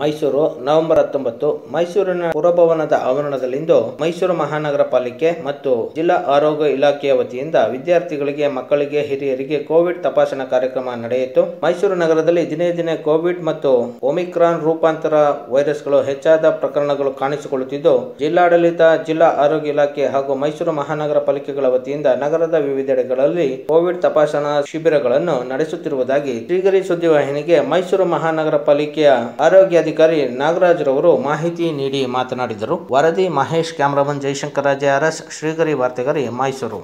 Mysuru November ಹತ್ತೊಂಬತ್ತು ಮೈಸೂರಿನ ಪುರಭವನದ ಆವರಣದಲ್ಲಿಂದು ಮೈಸೂರು ಮಹಾನಗರ ಪಾಲಿಕೆ ಮತ್ತು ಜಿಲ್ಲಾ ಆರೋಗ್ಯ ಇಲಾಖೆಯ ವತಿಯಿಂದ ವಿದ್ಯಾರ್ಥಿಗಳಿಗೆ ಮಕ್ಕಳಿಗೆ ಹಿರಿಯರಿಗೆ ಕೋವಿಡ್ ತಪಾಸಣಾ ಕಾರ್ಯಕ್ರಮ ನಡೆಯಿತು ಮೈಸೂರು ನಗರದಲ್ಲಿ ದಿನೇ ದಿನೇ ಕೋವಿಡ್ ಮತ್ತು ಒಮಿಕ್ರಾನ್ ರೂಪಾಂತರ ವೈರಸ್ಗಳು ಹೆಚ್ಚಾದ ಪ್ರಕರಣಗಳು ಕಾಣಿಸಿಕೊಳ್ಳುತ್ತಿದ್ದು ಜಿಲ್ಲಾಡಳಿತ ಜಿಲ್ಲಾ ಆರೋಗ್ಯ ಇಲಾಖೆ ಹಾಗೂ ಮೈಸೂರು ಮಹಾನಗರ ಪಾಲಿಕೆಗಳ ವತಿಯಿಂದ ನಗರದ ವಿವಿಧೆಡೆಗಳಲ್ಲಿ ಕೋವಿಡ್ ತಪಾಸಣಾ ಶಿಬಿರಗಳನ್ನು ನಡೆಸುತ್ತಿರುವುದಾಗಿ ಶ್ರೀಗರಿ ಸುದ್ದಿವಾಹಿನಿಗೆ ಮೈಸೂರು ಮಹಾನಗರ ಪಾಲಿಕೆಯ ಆರೋಗ್ಯಾಧಿಕಾರಿ ನಾಗರಾಜ್ ರವರು ಮಾಹಿತಿ ನೀಡಿ ಮಾತನಾಡಿದರು ವರದಿ ಮಹೇಶ್ ಕ್ಯಾಮರಾಮನ್ ಜಯಶಂಕರ್ ರಾಜೆ ಅರಸ್ ಶ್ರೀಗರಿ ವಾರ್ತೆಗರಿ ಮೈಸೂರು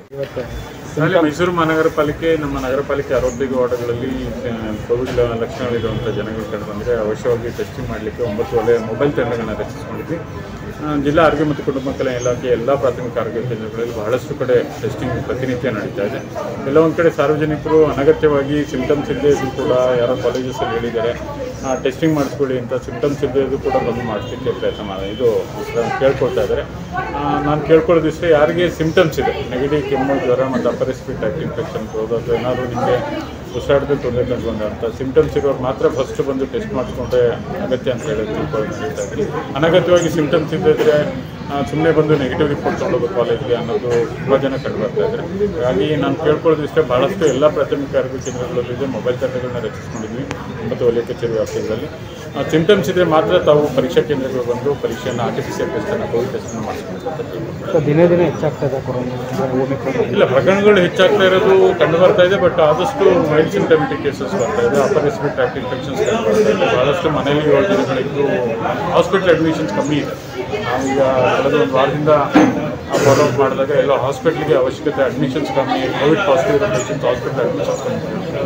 ಅಲ್ಲಿ ಮೈಸೂರು ಮಹಾನಗರ ಪಾಲಿಕೆ ನಮ್ಮ ನಗರ ಪಾಲಿಕೆ ಅರವತ್ತೈದು ವಾರ್ಡ್ಗಳಲ್ಲಿ ಆ, ಕೋವಿಡ್ ಲಕ್ಷಣಗಳಿರುವಂಥ ಜನಗಳು ಕಂಡು ಬಂದರೆ ಅವಶ್ಯವಾಗಿ ಟೆಸ್ಟಿಂಗ್ ಮಾಡಲಿಕ್ಕೆ ಒಂಬತ್ತು ಒಳ್ಳೆಯ ಮೊಬೈಲ್ ತಂಡಗಳನ್ನ ರಚಿಸಿಕೊಂಡಿದ್ವಿ ಆ, ಜಿಲ್ಲಾ ಆರೋಗ್ಯ ಮತ್ತು ಕುಟುಂಬ ಕಲ್ಯಾಣ ಇಲಾಖೆ ಎಲ್ಲ ಪ್ರಾಥಮಿಕ ಆರೋಗ್ಯ ಕೇಂದ್ರಗಳಲ್ಲಿ ಬಹಳಷ್ಟು ಕಡೆ ಟೆಸ್ಟಿಂಗ್ ಪ್ರತಿನಿತ್ಯ ನಡೀತಾ ಇದೆ ಎಲ್ಲ ಒಂದು ಕಡೆ ಸಾರ್ವಜನಿಕರು ಅನಗತ್ಯವಾಗಿ ಸಿಂಟಮ್ಸ್ ಇಲ್ಲದೆ ಇದ್ದು ಕೂಡ ಯಾರೋ ಕಾಲೇಜಸಲ್ಲಿ ಹೇಳಿದ್ದಾರೆ ಟೆಸ್ಟಿಂಗ್ ಮಾಡಿಸ್ಕೊಳ್ಳಿ ಅಂತ ಸಿಂಟಮ್ಸ್ ಇಲ್ಲದೆ ಇದ್ದು ಕೂಡ ಬಂದು ಮಾಡಿಸ್ಲಿಕ್ಕೆ ಪ್ರಯತ್ನ ಮಾಡಿ ಇದು ನಾನು ಕೇಳ್ಕೊಳ್ತಾ ಇದ್ದಾರೆ ನಾನು ಕೇಳ್ಕೊಳ್ಳೋದಿಷ್ಟೇ ಯಾರಿಗೆ ಸಿಂಟಮ್ಸ್ ಇದೆ ನೆಗಡಿ ಕೆಮ್ಮು ಜ್ವರ ಮತ್ತು ಅಪರ್ ರೆಸ್ಪಿರೇಟರಿ ಇನ್ಫೆಕ್ಷನ್ ಇರ್ಬೋದು ಅಥವಾ ಏನಾದರೂ ನಿಮಗೆ ಉಸಿರಾಟದ ತೊಂದರೆ ಕಂಡುಬಂದ ಅಂತ ಸಿಂಟಮ್ಸ್ ಇರೋರು ಮಾತ್ರ ಫಸ್ಟ್ ಬಂದು ಟೆಸ್ಟ್ ಮಾಡಿಸ್ಕೊಂಡ್ರೆ ಅಗತ್ಯ ಅಂತ ಹೇಳಿ ತಿಳ್ಕೊಳ್ಳೋದು ಹೇಳ್ತಾ ಇದ್ದೀನಿ ಅನಗತ್ಯವಾಗಿ ಸಿಂಟಮ್ಸ್ ಇದ್ದಿದ್ರೆ ಸುಮ್ಮನೆ ಬಂದು ನೆಗೆಟಿವ್ ರಿಪೋರ್ಟ್ ತೊಗೊಳ್ಳೋದು ಕಾಲೇಜ್ಗೆ ಅನ್ನೋದು ತುಂಬ ಜನ ಕಂಡು ಬರ್ತಾ ಇದ್ದಾರೆ ಹಾಗಾಗಿ ನಾನು ಕೇಳ್ಕೊಳ್ಳೋದಿಷ್ಟೇ ಭಾಳಷ್ಟು ಎಲ್ಲ ಪ್ರಾಥಮಿಕ ಆರೋಗ್ಯ ಕೇಂದ್ರಗಳಲ್ಲಿದೆ ಮೊಬೈಲ್ ತಂಡಗಳನ್ನ ರಚಿಸ್ಕೊಂಡಿದ್ವಿ ಒಂಬತ್ತು ವಲಯ ಕಚೇರಿ ವ್ಯಾಪ್ತಿಗಳಲ್ಲಿ ಸಿಂಟಮ್ಸ್ ಇದ್ದರೆ ಮಾತ್ರ ತಾವು ಪರೀಕ್ಷಾ ಕೇಂದ್ರಗಳು ಬಂದು ಪರೀಕ್ಷೆಯನ್ನು ಆರ್ಟಿಫಿಷಿಯಲ್ ಟೆಸ್ಟನ್ನು ಕೋವಿಡ್ ಟೆಸ್ಟನ್ನು ಮಾಡಿಸ್ಕೊಳ್ತಾರೆ ಸೊ ದಿನೇ ದಿನೇ ಹೆಚ್ಚಾಗ್ತಾ ಇದೆ ಕೊರೋನಾ ಓಮಿಕ್ರಾನ್ ಇಲ್ಲ ಪ್ರಕರಣಗಳು ಹೆಚ್ಚಾಗ್ತಾ ಇರೋದು ಕಂಡು ಬರ್ತಾ ಇದೆ ಬಟ್ ಆದಷ್ಟು ಮೈಲ್ಡ್ ಸಿಂಟಮೆಟಿಕ್ ಕೇಸಸ್ ಬರ್ತಾ ಇದೆ ಅಪರ್ ರೆಸ್ಪಿರೇಟರಿ ಇನ್ಫೆಕ್ಷನ್ಸ್ ಕಂಡು ಬರ್ತಾ ಇದೆ ಬಹಳಷ್ಟು ಮನೆಯಲ್ಲಿ ಏಳು ದಿನಗಳಿದ್ದು ಹಾಸ್ಪಿಟಲ್ ಅಡ್ಮಿಷನ್ಸ್ ಕಮ್ಮಿ ಇದೆ ನಾವೀಗ ಕಳೆದ ಒಂದು ವಾರದಿಂದ ಫಾಲೋ ಅಪ್ ಮಾಡಿದಾಗ ಎಲ್ಲ ಹಾಸ್ಪಿಟ್ಲಿಗೆ ಅವಶ್ಯಕತೆ ಅಡ್ಮಿಷನ್ಸ್ ಕಮ್ಮಿ Covid positive patients hospital admissions ಕಮ್ಮಿ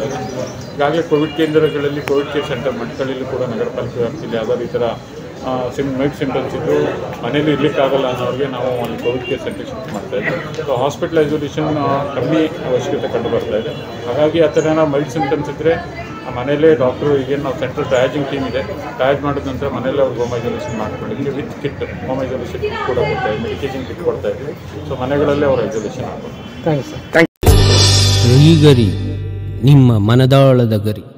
ಈಗಾಗಲೇ ಕೋವಿಡ್ ಕೇಂದ್ರಗಳಲ್ಲಿ ಕೋವಿಡ್ ಕೇರ್ ಸೆಂಟರ್ ಮಟ್ಟಗಳಲ್ಲಿ ಕೂಡ ನಗರ ಪಾಲಿಕೆ ವ್ಯಾಪ್ತಿಯಲ್ಲಿ ಯಾವ್ದಾದ್ರು ಈ ಥರ ಸಿಮ್ ಮೈಟ್ ಸಿಂಟಮ್ಸ್ ಇದ್ದು ಮನೇಲಿ ಇರ್ಲಿಕ್ಕಾಗಲ್ಲ ಅನ್ನೋರಿಗೆ ನಾವು ಅಲ್ಲಿ ಕೋವಿಡ್ ಕೇರ್ ಸೆಂಟರ್ ಶಿಫ್ಟ್ ಮಾಡ್ತಾ ಇದ್ದೀವಿ ಸೊ ಹಾಸ್ಪಿಟಲ್ ಐಸೋಲೇಷನ್ ಕಮ್ಮಿ ಅವಶ್ಯಕತೆ ಕಂಡು ಬರ್ತಾ ಇದೆ ಹಾಗಾಗಿ ಆ ಥರ ಏನೋ ಮೈಲ್ಡ್ ಸಿಂಟಮ್ಸ್ ಇದ್ದರೆ ಮನೇಲೇ ಡಾಕ್ಟ್ರು ಈಗೇನು ನಾವು ಸೆಂಟ್ರಲ್ ಟ್ರಯಾಜಿಂಗ್ ಟೀಮ್ ಇದೆ ಟ್ರಯಾಜ್ ಮಾಡಿದ ನಂತರ ಮನೇಲಿ ಅವ್ರು ಹೋಮ್ ಐಸೋಲೇಷನ್ ಮಾಡ್ಕೊಂಡಿದ್ವಿ with kit home isolation kit ಕೂಡ ಕೊಡ್ತಾ ಇದ್ವಿ ಮೆಡಿಕೇಷನ್ ಕಿಟ್ ಕೊಡ್ತಾ ಇದ್ವಿ ಸೊ ಮನೆಗಳಲ್ಲೇ ಅವ್ರು ಐಸೋಲೇಷನ್ ಆಗ್ಬೋದು ಥ್ಯಾಂಕ್ಸ್ ಸರ್ ಶ್ರೀಗರಿ ನಿಮ್ಮ ಮನದಾಳದ ಗರಿ